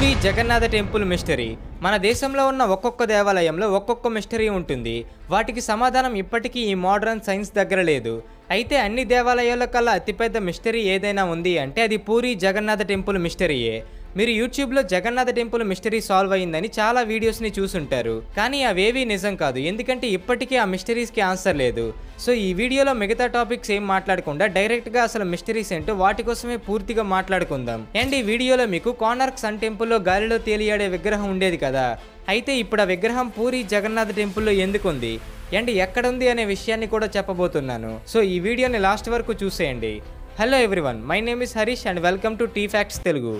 puri Jagannath temple mystery మన దేశంలో ఉన్న ఒక్కొక్క దేవాలయంలో ఒక్కొక్క మిస్టరీ ఉంటుంది వాటికి సమాధానం ఇప్పటికీ ఈ మోడర్న్ సైన్స్ దగ్గర లేదు అయితే అన్ని దేవాలయాల కల్లా అతిపెద్ద మిస్టరీ ఏదైనా ఉంది అంటే అది పూరి జగన్నాథ టెంపుల్ మిస్టరీయే మీరు యూట్యూబ్లో జగన్నాథ టెంపుల్ మిస్టరీ సాల్వ్ అయిందని చాలా వీడియోస్ని చూసుంటారు కానీ అవేవీ నిజం కాదు ఎందుకంటే ఇప్పటికీ ఆ మిస్టరీస్కి ఆన్సర్ లేదు సో ఈ వీడియోలో మిగతా టాపిక్స్ ఏం మాట్లాడకుండా డైరెక్ట్గా అసలు మిస్టరీస్ ఏంటో వాటి కోసమే పూర్తిగా మాట్లాడుకుందాం అండ్ ఈ వీడియోలో మీకు కోనార్క్ సన్ టెంపుల్లో గాలిలో తేలియాడే విగ్రహం ఉండేది కదా అయితే ఇప్పుడు ఆ విగ్రహం పూరి జగన్నాథ టెంపుల్లో ఎందుకుంది అండ్ ఎక్కడుంది అనే విషయాన్ని కూడా చెప్పబోతున్నాను సో ఈ వీడియోని లాస్ట్ వరకు చూసేయండి hello everyone my name is Harish and welcome to T facts Telugu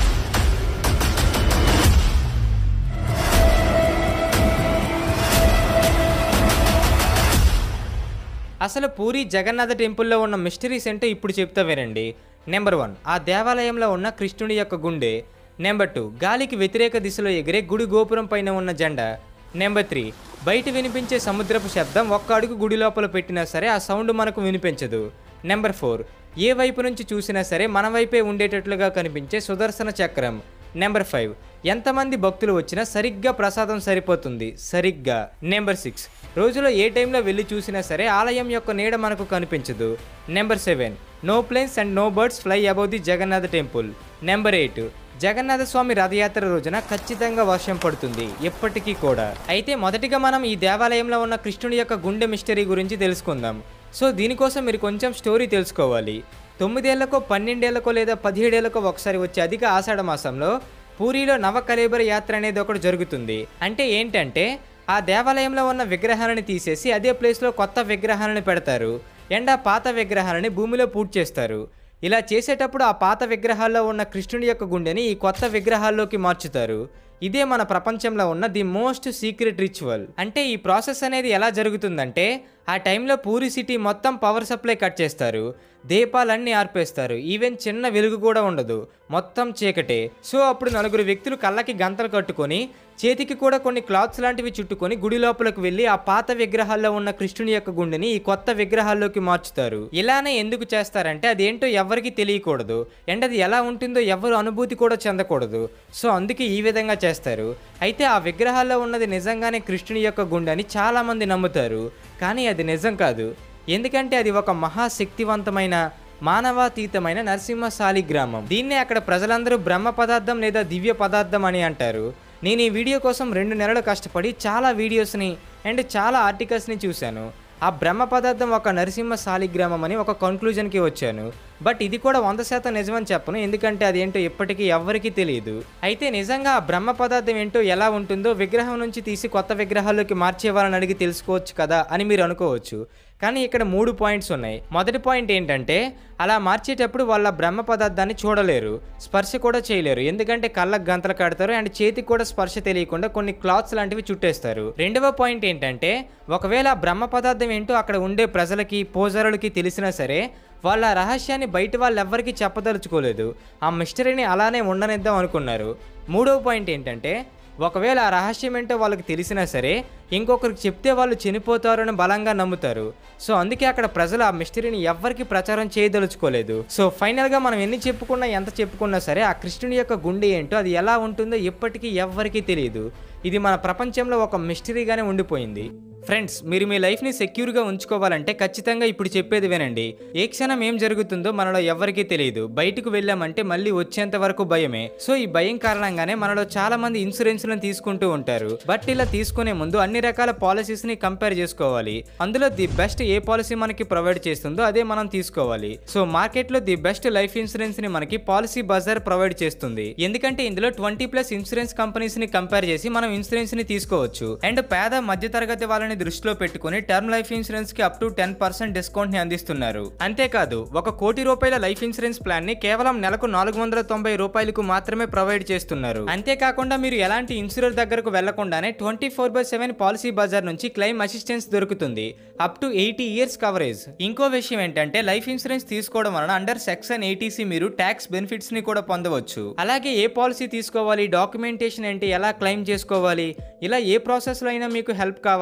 అసలు పూరి జగన్నాథ టెంపుల్లో ఉన్న మిస్టరీస్ ఏంటో ఇప్పుడు చెప్తా వినండి నెంబర్ వన్ ఆ దేవాలయంలో ఉన్న కృష్ణుడి యొక్క గుండె నెంబర్ టూ గాలికి వ్యతిరేక దిశలో ఎగిరే గుడి గోపురం పైన ఉన్న జెండా నెంబర్ త్రీ బయట వినిపించే సముద్రపు శబ్దం ఒక్క అడుగు గుడి లోపల పెట్టినా సరే ఆ సౌండ్ మనకు వినిపించదు నెంబర్ ఫోర్ ఏ వైపు నుంచి చూసినా సరే మన వైపే ఉండేటట్లుగా కనిపించే సుదర్శన చక్రం నెంబర్ ఫైవ్ ఎంతమంది భక్తులు వచ్చినా సరిగ్గా ప్రసాదం సరిపోతుంది సరిగ్గా నెంబర్ సిక్స్ రోజులో ఏ టైంలో వెళ్ళి చూసినా సరే ఆలయం యొక్క నీడ మనకు కనిపించదు number seven no planes and no birds fly above the Jagannath temple number eight Jagannath స్వామి రథయాత్ర రోజున ఖచ్చితంగా వర్షం పడుతుంది ఎప్పటికీ కూడా అయితే మొదటిగా మనం ఈ దేవాలయంలో ఉన్న కృష్ణుడి యొక్క గుండె మిస్టరీ గురించి తెలుసుకుందాం సో దీనికోసం మీరు కొంచెం స్టోరీ తెలుసుకోవాలి తొమ్మిదేళ్లకో పన్నెండేళ్లకో లేదా పదిహేడేళ్లకో ఒకసారి వచ్చే అధిక ఆషాఢ మాసంలో పూరిలో నవకలేబర యాత్ర అనేది ఒకటి జరుగుతుంది అంటే ఏంటంటే ఆ దేవాలయంలో ఉన్న విగ్రహాలను తీసేసి అదే ప్లేస్లో కొత్త విగ్రహాలను పెడతారు అండ్ ఆ పాత విగ్రహాలని భూమిలో పూడ్ చేస్తారు ఇలా చేసేటప్పుడు ఆ పాత విగ్రహాల్లో ఉన్న కృష్ణుడి యొక్క గుండెని ఈ కొత్త విగ్రహాల్లోకి మార్చుతారు ఇదే మన ప్రపంచంలో ఉన్న ది మోస్ట్ సీక్రెట్ రిచువల్ అంటే ఈ ప్రాసెస్ అనేది ఎలా జరుగుతుందంటే ఆ టైంలో పూరి సిటీ మొత్తం పవర్ సప్లై కట్ చేస్తారు దీపాలన్నీ ఆర్పేస్తారు ఈవెన్ చిన్న వెలుగు కూడా ఉండదు మొత్తం చీకటే సో అప్పుడు నలుగురు వ్యక్తులు కళ్ళకి గంతలు కట్టుకొని చేతికి కూడా కొన్ని క్లాత్స్ లాంటివి చుట్టుకొని గుడి లోపలికి వెళ్ళి ఆ పాత విగ్రహాల్లో ఉన్న కృష్ణుని యొక్క గుండెని ఈ కొత్త విగ్రహాల్లోకి మార్చుతారు ఇలానే ఎందుకు చేస్తారంటే అదేంటో ఎవరికి తెలియకూడదు అండ్ అది ఎలా ఉంటుందో ఎవరు అనుభూతి కూడా చెందకూడదు సో అందుకే ఈ విధంగా చేస్తారు అయితే ఆ విగ్రహాల్లో ఉన్నది నిజంగానే కృష్ణుని యొక్క గుండె అని చాలామంది నమ్ముతారు కానీ అది నిజం కాదు ఎందుకంటే అది ఒక మహాశక్తివంతమైన మానవాతీతమైన నరసింహశాలి గ్రామం దీన్నే అక్కడ ప్రజలందరూ బ్రహ్మ పదార్థం లేదా దివ్య పదార్థం అని అంటారు నేను ఈ వీడియో కోసం రెండు నెలలు కష్టపడి చాలా వీడియోస్ని అండ్ చాలా ఆర్టికల్స్ని చూశాను ఆ బ్రహ్మ పదార్థం ఒక నరసింహ శాలిగ్రామం అని ఒక కన్క్లూజన్కి వచ్చాను బట్ ఇది కూడా వంద శాతం నిజమని చెప్పను ఎందుకంటే అదేంటో ఇప్పటికీ ఎవ్వరికీ తెలియదు అయితే నిజంగా ఆ బ్రహ్మ పదార్థం ఏంటో ఎలా ఉంటుందో విగ్రహం నుంచి తీసి కొత్త విగ్రహాల్లోకి మార్చే వాళ్ళని అడిగి తెలుసుకోవచ్చు కదా అని మీరు అనుకోవచ్చు కానీ ఇక్కడ మూడు పాయింట్స్ ఉన్నాయి మొదటి పాయింట్ ఏంటంటే అలా మార్చేటప్పుడు వాళ్ళ బ్రహ్మ పదార్థాన్ని చూడలేరు స్పర్శ కూడా చేయలేరు ఎందుకంటే కళ్ళకు గంతలు కడతారు అండ్ చేతికి కూడా స్పర్శ తెలియకుండా కొన్ని క్లాత్స్ లాంటివి చుట్టేస్తారు రెండవ పాయింట్ ఏంటంటే ఒకవేళ ఆ బ్రహ్మ పదార్థం ఏంటో అక్కడ ఉండే ప్రజలకి పోజరులకి తెలిసినా సరే వాళ్ళ ఆ రహస్యాన్ని బయట వాళ్ళు ఎవ్వరికీ చెప్పదలుచుకోలేదు ఆ మిస్టరీని అలానే ఉండనిద్దాం అనుకున్నారు మూడవ పాయింట్ ఏంటంటే ఒకవేళ ఆ రహస్యం ఏంటో వాళ్ళకి తెలిసినా సరే ఇంకొకరికి చెప్తే వాళ్ళు చనిపోతారని బలంగా నమ్ముతారు సో అందుకే అక్కడ ప్రజలు ఆ మిస్టరీని ఎవ్వరికి ప్రచారం చేయదలుచుకోలేదు సో ఫైనల్గా మనం ఎన్ని చెప్పుకున్నా ఎంత చెప్పుకున్నా సరే ఆ కృష్ణుని యొక్క గుండె ఏంటో అది ఎలా ఉంటుందో ఇప్పటికీ ఎవ్వరికీ తెలియదు ఇది మన ప్రపంచంలో ఒక మిస్టరీగానే ఉండిపోయింది ఫ్రెండ్స్ మీరు మీ లైఫ్ని సెక్యూర్గా ఉంచుకోవాలంటే ఖచ్చితంగా ఇప్పుడు చెప్పేది వినండి ఏ క్షణం ఏం జరుగుతుందో మనలో ఎవరికీ తెలియదు బయటకు వెళ్ళామంటే మళ్ళీ వచ్చేంత వరకు భయమే సో ఈ భయం కారణంగానే మనలో చాలా మంది ఇన్సూరెన్స్లను తీసుకుంటూ ఉంటారు బట్ ఇలా తీసుకునే ముందు అన్ని రకాల పాలసీస్ని కంపేర్ చేసుకోవాలి అందులో ది బెస్ట్ ఏ పాలసీ మనకి ప్రొవైడ్ చేస్తుందో అదే మనం తీసుకోవాలి సో మార్కెట్లో ది బెస్ట్ లైఫ్ ఇన్సూరెన్స్ ని మనకి పాలసీ బజార్ ప్రొవైడ్ చేస్తుంది ఎందుకంటే ఇందులో ట్వంటీ ప్లస్ ఇన్సూరెన్స్ కంపెనీస్ ని కంపేర్ చేసి మనం ఇన్సూరెన్స్ ని తీసుకోవచ్చు అండ్ పేద మధ్యతరగతి వాళ్ళని దృష్టిలో పెట్టుకుని టర్మ్ లైఫ్ ఇన్సూరెన్స్ కి up to ten percent discount ని అందిస్తున్నారు అంతేకాదు ఒక కోటి రూపాయల లైఫ్ ఇన్సూరెన్స్ ప్లాన్ ని కేవలం నెలకు నాలుగు వందల తొంభై రూపాయలకు మాత్రమే ప్రొవైడ్ చేస్తున్నారు అంతేకాకుండా మీరు ఎలాంటి ఇన్సూరర్ దగ్గరకు వెళ్లకుండానే twenty four by seven Policybazaar నుంచి క్లెయిమ్ అసిస్టెన్స్ దొరుకుతుంది up to eighty years coverage ఇంకో విషయం ఏంటంటే లైఫ్ ఇన్సూరెన్స్ తీసుకోవడం వలన అండర్ సెక్షన్ ఎయిటీసీ మీరు ట్యాక్స్ బెనిఫిట్స్ ని కూడా పొందవచ్చు అలాగే ఏ పాలసీ తీసుకోవాలి డాక్యుమెంటేషన్ ఏంటి ఎలా క్లెయిమ్ చేసుకోవాలి ఇలా ఏ ప్రాసెస్ లో అయినా మీకు హెల్ప్ కావాలంటే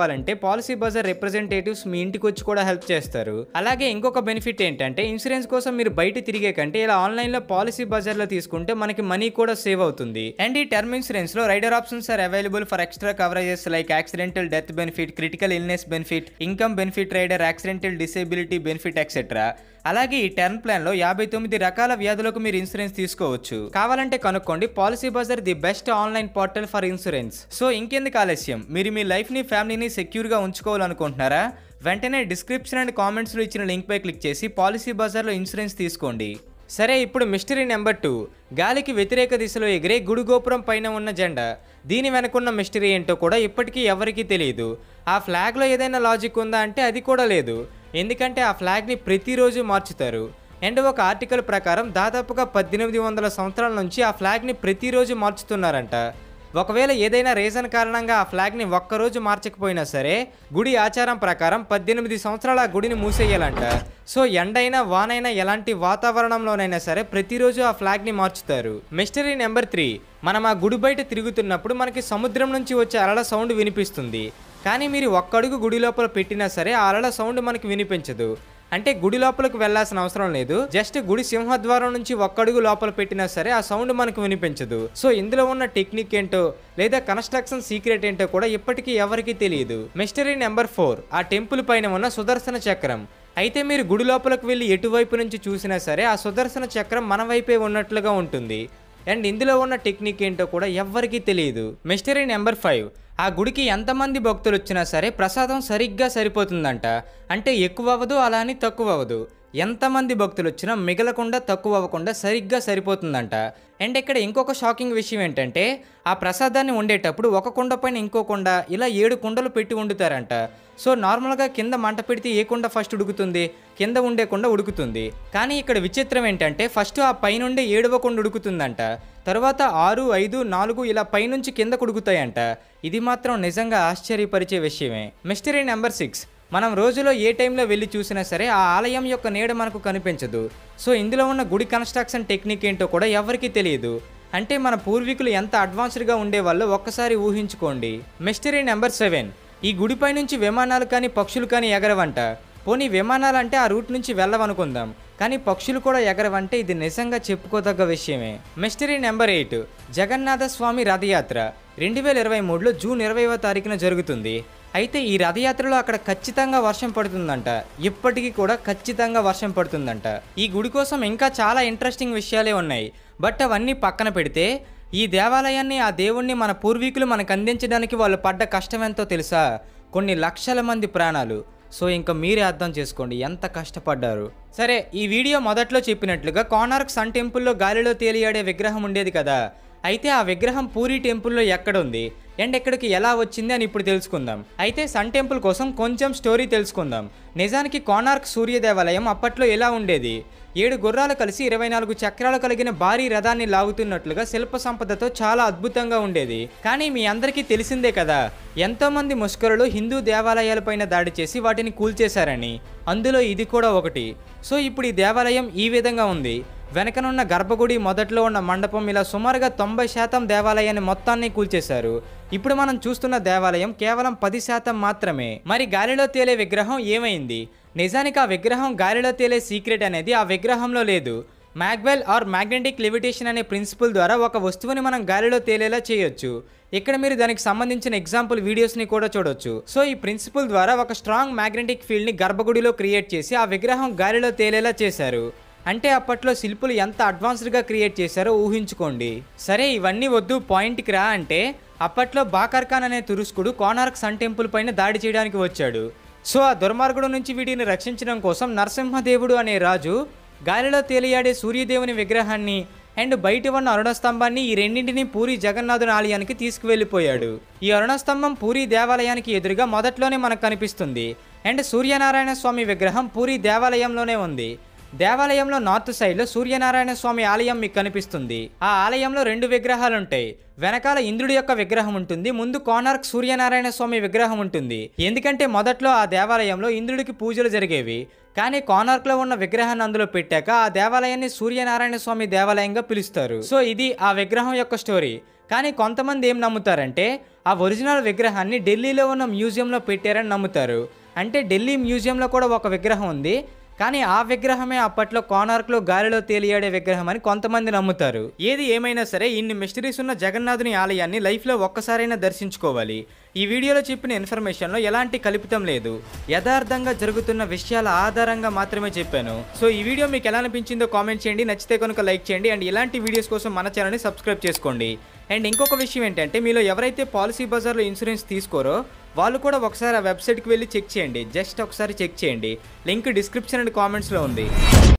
పాలసీ బజార్ రిప్రజెంటేటివ్స్ మీ ఇంటికి వచ్చి కూడా హెల్ప్ చేస్తారు అలాగే ఇంకొక బెనిఫిట్ ఏంటంటే ఇన్సూరెన్స్ కోసం మీరు బయట తిరిగే కంటే ఇలా ఆన్లైన్ లో పాలసీ బజార్ లో తీసుకుంటే మనకి మనీ కూడా సేవ్ అవుతుంది అండ్ ఈ టర్మ్ ఇన్సూరెన్స్ లో rider options are available for extra coverages like accidental death benefit critical illness benefit income benefit rider accidental disability benefit etcetera అలాగే ఈ టర్మ్ ప్లాన్ లో యాభై తొమ్మిది రకాల వ్యాధులకు మీరు ఇన్సూరెన్స్ తీసుకోవచ్చు కావాలంటే కనుక్కోండి Policybazaar the best online portal for insurance so ఇంకెందుకు ఆలస్యం మీరు మీ లైఫ్ ని ఫ్యామిలీని సెక్యూర్ గా ఉంచుకోవాలనుకుంటున్నారా వెంటనే డిస్క్రిప్షన్ అండ్ కామెంట్స్ లో ఇచ్చిన లింక్ పై క్లిక్ చేసి పాలసీ బజార్ లో ఇన్సూరెన్స్ తీసుకోండి సరే ఇప్పుడు మిస్టరీ నెంబర్ టూ గాలికి వ్యతిరేక దిశలో ఎగిరే గుడి గోపురం పైన ఉన్న జెండా దీని వెనకున్న మిస్టరీ ఏంటో కూడా ఇప్పటికీ ఎవరికీ తెలియదు ఆ ఫ్లాగ్లో ఏదైనా లాజిక్ ఉందా అంటే అది కూడా లేదు ఎందుకంటే ఆ ఫ్లాగ్ని ప్రతిరోజు మార్చుతారు అండ్ ఒక ఆర్టికల్ ప్రకారం దాదాపుగా పద్దెనిమిది వందల సంవత్సరాల నుంచి ఆ ఫ్లాగ్ని ప్రతిరోజు మార్చుతున్నారంట ఒకవేళ ఏదైనా రీజన్ కారణంగా ఆ ఫ్లాగ్ని ఒక్కరోజు మార్చకపోయినా సరే గుడి ఆచారం ప్రకారం పద్దెనిమిది సంవత్సరాల ఆ గుడిని మూసేయాలంట సో ఎండైనా వానైనా ఎలాంటి వాతావరణంలోనైనా సరే ప్రతిరోజు ఆ ఫ్లాగ్ని మార్చుతారు మిస్టరీ నెంబర్ త్రీ మనం ఆ గుడి బయట తిరుగుతున్నప్పుడు మనకి సముద్రం నుంచి వచ్చే అలల సౌండ్ వినిపిస్తుంది కానీ మీరు ఒక్కడుగు గుడి లోపల పెట్టినా సరే ఆ అలల సౌండ్ మనకి వినిపించదు అంటే గుడి లోపలికి వెళ్ళాల్సిన అవసరం లేదు జస్ట్ గుడి సింహద్వారం నుంచి ఒక్కడుగు లోపల పెట్టినా సరే ఆ సౌండ్ మనకు వినిపించదు సో ఇందులో ఉన్న టెక్నిక్ ఏంటో లేదా కన్స్ట్రక్షన్ సీక్రెట్ ఏంటో కూడా ఇప్పటికీ ఎవరికీ తెలియదు మిస్టరీ నెంబర్ ఫోర్ ఆ టెంపుల్ పైన ఉన్న సుదర్శన చక్రం అయితే మీరు గుడి లోపలికి వెళ్ళి ఎటువైపు నుంచి చూసినా సరే ఆ సుదర్శన చక్రం మన వైపే ఉన్నట్లుగా ఉంటుంది అండ్ ఇందులో ఉన్న టెక్నిక్ ఏంటో కూడా ఎవ్వరికీ తెలియదు మిస్టరీ నెంబర్ ఫైవ్ ఆ గుడికి ఎంతమంది భక్తులు వచ్చినా సరే ప్రసాదం సరిగ్గా సరిపోతుందంట అంటే ఎక్కువ అవ్వదు అలా అని తక్కువ అవ్వదు ఎంతమంది భక్తులు వచ్చినా మిగలకుండా తక్కువ అవ్వకుండా సరిగ్గా సరిపోతుందంట అండ్ ఇక్కడ ఇంకొక షాకింగ్ విషయం ఏంటంటే ఆ ప్రసాదాన్ని వండేటప్పుడు ఒక కుండ పైన ఇంకో కుండ ఇలా ఏడు కుండలు పెట్టి వండుతారంట సో నార్మల్గా కింద మంట పెడితే ఏ కుండ ఫస్ట్ ఉడుకుతుంది కింద ఉండే కుండ ఉడుకుతుంది కానీ ఇక్కడ విచిత్రం ఏంటంటే ఫస్ట్ ఆ పైనుండే ఏడవ కుండ ఉడుకుతుందంట తర్వాత ఆరు ఐదు నాలుగు ఇలా పైనుంచి కిందకు ఉడుకుతాయంట ఇది మాత్రం నిజంగా ఆశ్చర్యపరిచే విషయమే మిస్టరీ నెంబర్ సిక్స్ మనం రోజులో ఏ టైంలో వెళ్ళి చూసినా సరే ఆ ఆలయం యొక్క నీడ మనకు కనిపించదు సో ఇందులో ఉన్న గుడి కన్స్ట్రక్షన్ టెక్నిక్ ఏంటో కూడా ఎవరికీ తెలియదు అంటే మన పూర్వీకులు ఎంత అడ్వాన్స్డ్గా ఉండేవాళ్ళో ఒక్కసారి ఊహించుకోండి మిస్టరీ నెంబర్ సెవెన్ ఈ గుడిపై నుంచి విమానాలు కానీ పక్షులు కానీ ఎగరవంట పోనీ విమానాలు అంటే ఆ రూట్ నుంచి వెళ్ళవనుకుందాం కానీ పక్షులు కూడా ఎగరవంటే ఇది నిజంగా చెప్పుకోదగ్గ విషయమే మిస్టరీ నెంబర్ ఎయిట్ జగన్నాథ స్వామి రథయాత్ర రెండు వేల ఇరవై మూడులో జూన్ ఇరవైవ తారీఖున జరుగుతుంది అయితే ఈ రథయాత్రలో అక్కడ ఖచ్చితంగా వర్షం పడుతుందంట ఇప్పటికీ కూడా ఖచ్చితంగా వర్షం పడుతుందంట ఈ గుడి కోసం ఇంకా చాలా ఇంట్రెస్టింగ్ విషయాలే ఉన్నాయి బట్ అవన్నీ పక్కన పెడితే ఈ దేవాలయాన్ని ఆ దేవుణ్ణి మన పూర్వీకులు మనకు అందించడానికి వాళ్ళు పడ్డ కష్టం ఎంతో తెలుసా కొన్ని లక్షల మంది ప్రాణాలు సో ఇంకా మీరే అర్థం చేసుకోండి ఎంత కష్టపడ్డారు సరే ఈ వీడియో మొదట్లో చెప్పినట్లుగా కోనార్క్ సన్ టెంపుల్లో గాలిలో తేలియాడే విగ్రహం ఉండేది కదా అయితే ఆ విగ్రహం పూరి టెంపుల్లో ఎక్కడ ఉంది అండ్ ఎక్కడికి ఎలా వచ్చింది అని ఇప్పుడు తెలుసుకుందాం అయితే సన్ టెంపుల్ కోసం కొంచెం స్టోరీ తెలుసుకుందాం నిజానికి కోనార్క్ సూర్య దేవాలయం అప్పట్లో ఎలా ఉండేది ఏడు గుర్రాలు కలిసి ఇరవై నాలుగు చక్రాలు కలిగిన భారీ రథాన్ని లాగుతున్నట్లుగా శిల్ప సంపదతో చాలా అద్భుతంగా ఉండేది కానీ మీ అందరికీ తెలిసిందే కదా ఎంతో మంది ముష్కరులు హిందూ దేవాలయాలపైన దాడి చేసి వాటిని కూల్చేశారని అందులో ఇది కూడా ఒకటి సో ఇప్పుడు ఈ దేవాలయం ఈ విధంగా ఉంది వెనకనున్న గర్భగుడి మొదట్లో ఉన్న మండపం ఇలా సుమారుగా తొంభై శాతం దేవాలయాన్ని మొత్తాన్ని కూల్చేశారు ఇప్పుడు మనం చూస్తున్న దేవాలయం కేవలం పది శాతం మాత్రమే మరి గాలిలో తేలే విగ్రహం ఏమైంది నిజానికి ఆ విగ్రహం గాలిలో తేలే సీక్రెట్ అనేది ఆ విగ్రహంలో లేదు మ్యాగ్వెల్ ఆర్ మ్యాగ్నెటిక్ లివిటేషన్ అనే ప్రిన్సిపల్ ద్వారా ఒక వస్తువుని మనం గాలిలో తేలేలా చేయొచ్చు ఇక్కడ మీరు దానికి సంబంధించిన ఎగ్జాంపుల్ వీడియోస్ని కూడా చూడొచ్చు సో ఈ ప్రిన్సిపల్ ద్వారా ఒక స్ట్రాంగ్ మ్యాగ్నెటిక్ ఫీల్డ్ని గర్భగుడిలో క్రియేట్ చేసి ఆ విగ్రహం గాలిలో తేలేలా చేశారు అంటే అప్పట్లో శిల్పులు ఎంత అడ్వాన్స్డ్గా క్రియేట్ చేశారో ఊహించుకోండి సరే ఇవన్నీ వద్దు పాయింట్కి రా అంటే అప్పట్లో బాకర్ ఖాన్ అనే తురుస్కుడు కోనార్క్ సన్ టెంపుల్ పైన దాడి చేయడానికి వచ్చాడు సో ఆ దుర్మార్గుడు నుంచి వీటిని రక్షించడం కోసం నరసింహదేవుడు అనే రాజు గాలిలో తేలియాడే సూర్యదేవుని విగ్రహాన్ని అండ్ బయట ఉన్న అరుణస్తంభాన్ని ఈ రెండింటిని పూరి జగన్నాథుని ఆలయానికి తీసుకువెళ్ళిపోయాడు ఈ అరుణస్తంభం పూరి దేవాలయానికి ఎదురుగా మొదట్లోనే మనకు కనిపిస్తుంది అండ్ సూర్యనారాయణ స్వామి విగ్రహం పూరి దేవాలయంలోనే ఉంది దేవాలయంలో నార్త్ సైడ్లో సూర్యనారాయణ స్వామి ఆలయం మీకు కనిపిస్తుంది ఆ ఆలయంలో రెండు విగ్రహాలు ఉంటాయి వెనకాల ఇంద్రుడి యొక్క విగ్రహం ఉంటుంది ముందు కోనార్క్ సూర్యనారాయణ స్వామి విగ్రహం ఉంటుంది ఎందుకంటే మొదట్లో ఆ దేవాలయంలో ఇంద్రుడికి పూజలు జరిగేవి కానీ కోనార్క్ లో ఉన్న విగ్రహాన్ని అందులో పెట్టాక ఆ దేవాలయాన్ని సూర్యనారాయణ స్వామి దేవాలయంగా పిలుస్తారు సో ఇది ఆ విగ్రహం యొక్క స్టోరీ కానీ కొంతమంది ఏం నమ్ముతారంటే ఆ ఒరిజినల్ విగ్రహాన్ని ఢిల్లీలో ఉన్న మ్యూజియంలో పెట్టారని నమ్ముతారు అంటే ఢిల్లీ మ్యూజియంలో కూడా ఒక విగ్రహం ఉంది కానీ ఆ విగ్రహమే అప్పట్లో కోనార్క్లో గాలిలో తేలియాడే విగ్రహం అని కొంతమంది నమ్ముతారు ఏది ఏమైనా సరే ఇన్ని మిస్టరీస్ ఉన్న జగన్నాథుని ఆలయాన్ని లైఫ్లో ఒక్కసారైనా దర్శించుకోవాలి ఈ వీడియోలో చెప్పిన ఇన్ఫర్మేషన్లో ఎలాంటి కల్పితం లేదు యథార్థంగా జరుగుతున్న విషయాల ఆధారంగా మాత్రమే చెప్పాను సో ఈ వీడియో మీకు ఎలా అనిపించిందో కామెంట్ చేయండి నచ్చితే కనుక లైక్ చేయండి అండ్ ఇలాంటి వీడియోస్ కోసం మన ఛానల్ని సబ్స్క్రైబ్ చేసుకోండి అండ్ ఇంకొక విషయం ఏంటంటే మీలో ఎవరైతే పాలసీ బజార్లో ఇన్సూరెన్స్ తీసుకోరో వాళ్ళు కూడా ఒకసారి ఆ వెబ్సైట్కి వెళ్ళి చెక్ చేయండి జస్ట్ ఒకసారి చెక్ చేయండి లింక్ డిస్క్రిప్షన్ అండ్ కామెంట్స్లో ఉంది